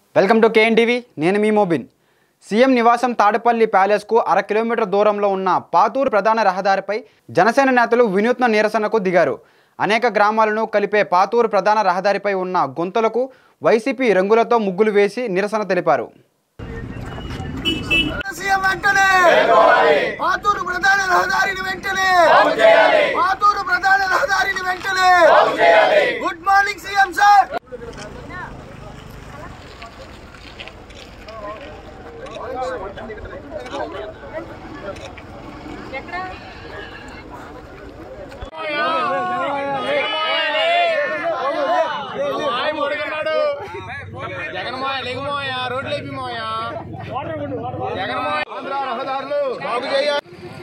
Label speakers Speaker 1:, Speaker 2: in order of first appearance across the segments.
Speaker 1: welcome to KNTV నేను మీ Mobin CM నివాసం తాడపల్లి ప్యాలెస్కు అర కిలోమీటర్ దూరంలో ఉన్న పాతూరు ప్రధాన రహదారిపై జనసేన నేతలు వినూత్న నిరసనకు దిగారు అనేక గ్రామాలను కలిపే పాతూరు ప్రధాన రహదారిపై ఉన్న గుంతలకు వైసీపీ రంగులతో ముగ్గులు వేసి నిరసన తెలిపారు
Speaker 2: సీఎం వెంటనే పాతూరు ప్రధాన రహదారిని వెంటనే పాతూరు ప్రధాన రహదారిని వెంటనే గుడ్ మార్నింగ్ సీఎం సార్
Speaker 3: జగన్మోయ లెగుమోయ రోడ్లు వేపిమోయ జగన్మోయ ఆంధ్ర రహదారులు బాగు చేయాలి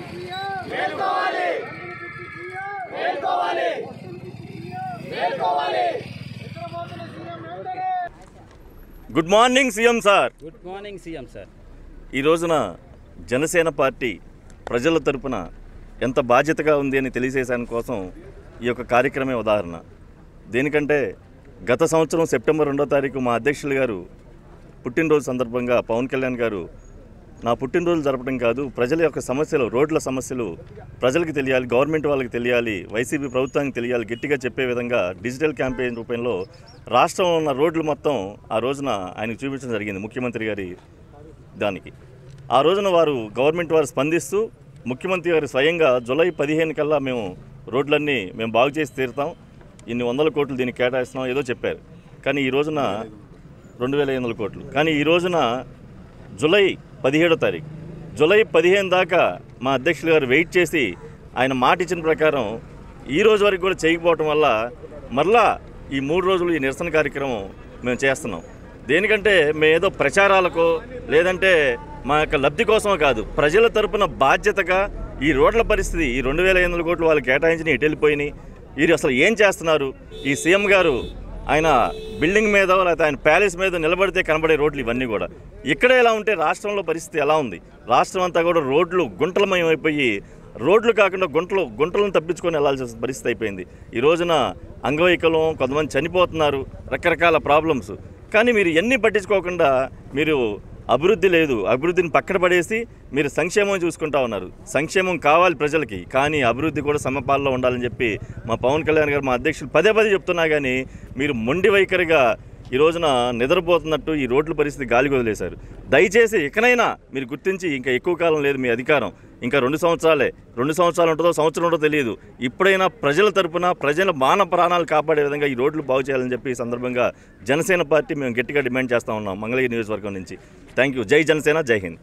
Speaker 4: good morning CM sir
Speaker 5: good morning CM sir
Speaker 4: ఈ రోజున జనసేన పార్టీ ప్రజల తరపున ఎంత బాధ్యతగా ఉంది అని తెలియజేసాని కోసం ఈ యొక్క కార్యక్రమే ఉదాహరణ దేనికంటే గత సంవత్సరం సెప్టెంబర్ రెండో తారీఖు మా అధ్యక్షులు గారు పుట్టినరోజు సందర్భంగా పవన్ కళ్యాణ్ గారు నా పుట్టినరోజు జరపడం కాదు ప్రజల యొక్క సమస్యలు రోడ్ల సమస్యలు ప్రజలకు తెలియాలి గవర్నమెంట్ వాళ్ళకి తెలియాలి వైసీపీ ప్రభుత్వానికి తెలియాలి గట్టిగా చెప్పే విధంగా డిజిటల్ క్యాంపెయిన్ రూపంలో రాష్ట్రంలో ఉన్న రోడ్లు మొత్తం ఆ రోజున ఆయనకు చూపించడం జరిగింది ముఖ్యమంత్రి గారి దానికి ఆ రోజున వారు గవర్నమెంట్ వారు స్పందిస్తూ ముఖ్యమంత్రి గారు స్వయంగా జూలై పదిహేను కల్లా మేము రోడ్లన్నీ మేము బాగు చేసి తీరుతాం ఇన్ని వందల కోట్లు దీనికి కేటాయిస్తున్నాం ఏదో చెప్పారు కానీ ఈ రోజున రెండు వేల ఐదు వందల కోట్లు కానీ ఈ రోజున జూలై పదిహేడో తారీఖు జూలై పదిహేను దాకా మా అధ్యక్షులు గారు వెయిట్ చేసి ఆయన మాట ఇచ్చిన ప్రకారం ఈ రోజు వరకు కూడా చేయకపోవటం వల్ల మరలా ఈ మూడు రోజులు ఈ నిరసన కార్యక్రమం మేము చేస్తున్నాం దేనికంటే మేము ఏదో ప్రచారాలకో లేదంటే మా యొక్క లబ్ధి కోసమో కాదు ప్రజల తరపున బాధ్యతగా ఈ రోడ్ల పరిస్థితి ఈ రెండు వేల ఐదు వందల కోట్లు వాళ్ళు కేటాయించిన ఇటు వెళ్ళిపోయినాయి వీరు అసలు ఏం చేస్తున్నారు ఈ సీఎం గారు ఆయన బిల్డింగ్ మీద లేకపోతే ఆయన ప్యాలెస్ మీద నిలబడితే కనబడే రోడ్లు ఇవన్నీ కూడా ఇక్కడ ఎలా ఉంటే రాష్ట్రంలో పరిస్థితి ఎలా ఉంది రాష్ట్రం అంతా కూడా రోడ్లు గుంటలమయం అయిపోయి రోడ్లు కాకుండా గుంటలు గుంటలను తప్పించుకొని వెళ్ళాల్సిన పరిస్థితి అయిపోయింది ఈ రోజున అంగవైకల్యం కొంతమంది చనిపోతున్నారు రకరకాల ప్రాబ్లమ్స్ కానీ మీరు ఎన్ని పట్టించుకోకుండా మీరు అభివృద్ధి లేదు అభివృద్ధిని పక్కన పడేసి మీరు సంక్షేమం చూసుకుంటా ఉన్నారు సంక్షేమం కావాలి ప్రజలకి కానీ అభివృద్ధి కూడా సమపాల్లో ఉండాలని చెప్పి మా పవన్ కళ్యాణ్ గారు మా అధ్యక్షులు పదే పదే చెప్తున్నా కానీ మీరు మొండి వైఖరిగా ఈ రోజున నిద్రపోతున్నట్టు ఈ రోడ్ల పరిస్థితి గాలి వదిలేశారు దయచేసి ఇకనైనా మీరు గుర్తించి ఇంకా ఎక్కువ కాలం లేదు మీ అధికారం ఇంకా రెండు సంవత్సరాలే రెండు సంవత్సరాలు ఉంటుందో సంవత్సరం ఉంటుందో తెలియదు ఇప్పుడైనా ప్రజల తరపున ప్రజల మాన ప్రాణాలు కాపాడే విధంగా ఈ రోడ్లు బాగు చేయాలని చెప్పి ఈ సందర్భంగా జనసేన పార్టీ మేము గట్టిగా డిమాండ్ చేస్తా ఉన్నాం మంగళగిరి నియోజకవర్గం నుంచి థ్యాంక్ యూ జై జనసేన జై హింద్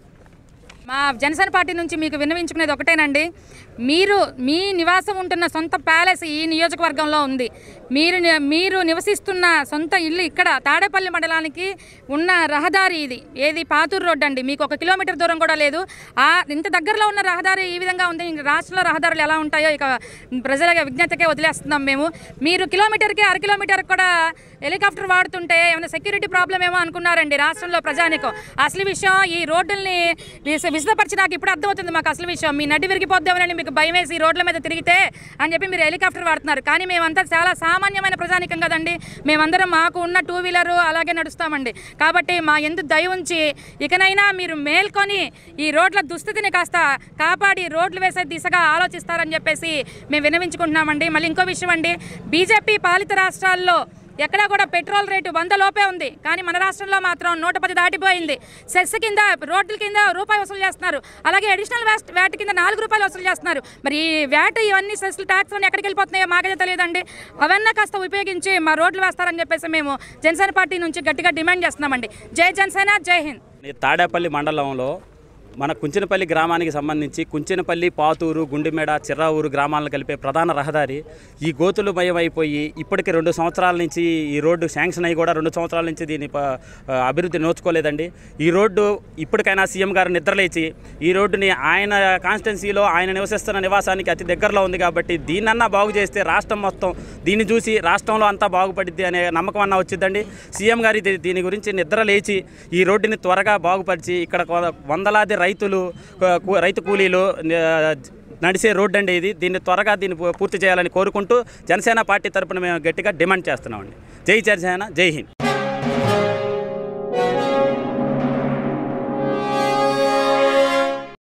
Speaker 6: మా జనసేన పార్టీ నుంచి మీకు విన్నవించుకునేది ఒకటేనండి మీరు మీ నివాసం ఉంటున్న సొంత ప్యాలెస్ ఈ నియోజకవర్గంలో ఉంది మీరు ని- మీరు నివసిస్తున్న సొంత ఇల్లు ఇక్కడ తాడేపల్లి మండలానికి ఉన్న రహదారి ఇది ఏది పాతూరు రోడ్డు అండి మీకు ఒక కిలోమీటర్ దూరం కూడా లేదు ఆ ఇంత దగ్గరలో ఉన్న రహదారి ఈ విధంగా ఉంది ఇంక రాష్ట్రంలో రహదారులు ఎలా ఉంటాయో ఇక ప్రజల విజ్ఞతకే వదిలేస్తున్నాం మేము మీరు కిలోమీటర్కి అర కిలోమీటర్ కూడా హెలికాప్టర్ వాడుతుంటే ఏమైనా సెక్యూరిటీ ప్రాబ్లం ఏమో అనుకున్నారండి రాష్ట్రంలో ప్రజానికం అసలు విషయం ఈ రోడ్డుల్ని విశ- విశదపరిచి నాకు ఇప్పుడు అర్థమవుతుంది మాకు అసలు విషయం మీ నడ్డి విరిగిపోద్దామని మీకు భయం వేసి ఈ రోడ్ల మీద తిరిగితే అని చెప్పి మీరు హెలికాప్టర్ వాడుతున్నారు కానీ మేమంతా చాలా సామాన్యమైన ప్రజానికం కదండి మేమందరం మాకు ఉన్న టూ వీలరు అలాగే నడుస్తామండి కాబట్టి మా ఎందు దయ ఉంచి ఇకనైనా మీరు మేల్కొని ఈ రోడ్ల దుస్థితిని కాస్త కాపాడి రోడ్లు వేసే దిశగా ఆలోచిస్తారని చెప్పేసి మేము వినవించుకుంటున్నామండి మళ్ళీ ఇంకో విషయం అండి బీజేపీ పాలిత రాష్ట్రాల్లో ఎక్కడా కూడా పెట్రోల్ రేటు వంద లోపే ఉంది కానీ మన రాష్ట్రంలో మాత్రం నూట పది దాటిపోయింది సెస్ కింద రోడ్ల కింద రూపాయి వసూలు చేస్తున్నారు అలాగే అడిషనల్ వ్యాస్ట్ వ్యాట్ కింద నాలుగు రూపాయలు వసూలు చేస్తున్నారు మరి ఈ వ్యాట్ ఇవన్నీ సెస్ ట్యాక్స్ అన్ని ఎక్కడికి వెళ్ళిపోతున్నాయో మాకైతే తెలియదండి అవన్నీ కాస్త ఉపయోగించి మా రోడ్లు వేస్తారని చెప్పేసి మేము జనసేన పార్టీ నుంచి గట్టిగా డిమాండ్ చేస్తున్నామండి జై జనసేన జై హింద్
Speaker 5: ఈ తాడేపల్లి మండలంలో మన కుంచినపల్లి గ్రామానికి సంబంధించి కుంచినపల్లి పాతూరు గుండిమెడ చిర్రావూరు గ్రామాలను కలిపే ప్రధాన రహదారి ఈ గోతులు మయమైపోయి ఇప్పటికి రెండు సంవత్సరాల నుంచి ఈ రోడ్డు శాంక్షన్ అయ్యి కూడా రెండు సంవత్సరాల నుంచి దీని ప- అభివృద్ధి నోచుకోలేదండి ఈ రోడ్డు ఇప్పటికైనా సీఎం గారు నిద్రలేచి ఈ రోడ్డుని ఆయన కాన్స్టిట్యున్సీలో ఆయన నివసిస్తున్న నివాసానికి అతి దగ్గరలో ఉంది కాబట్టి దీన్నన్నా బాగు చేస్తే రాష్ట్రం మొత్తం దీన్ని చూసి రాష్ట్రంలో అంతా బాగుపడిద్ది అనే నమ్మకం అన్న వచ్చిందండి సీఎం గారి దీ- దీని గురించి నిద్ర లేచి ఈ రోడ్డుని త్వరగా బాగుపరిచి ఇక్కడ కొ- వందలాది రైతులు కు- కు- రైతు కూలీలు ఆ, నడిచే రోడ్డు అండి ఇది దీన్ని త్వరగా దీన్ని పూ- పూర్తి చేయాలని కోరుకుంటూ జనసేన పార్టీ తరపున మేము గట్టిగా డిమాండ్ చేస్తున్నామండి జై జనసేన జై హింద్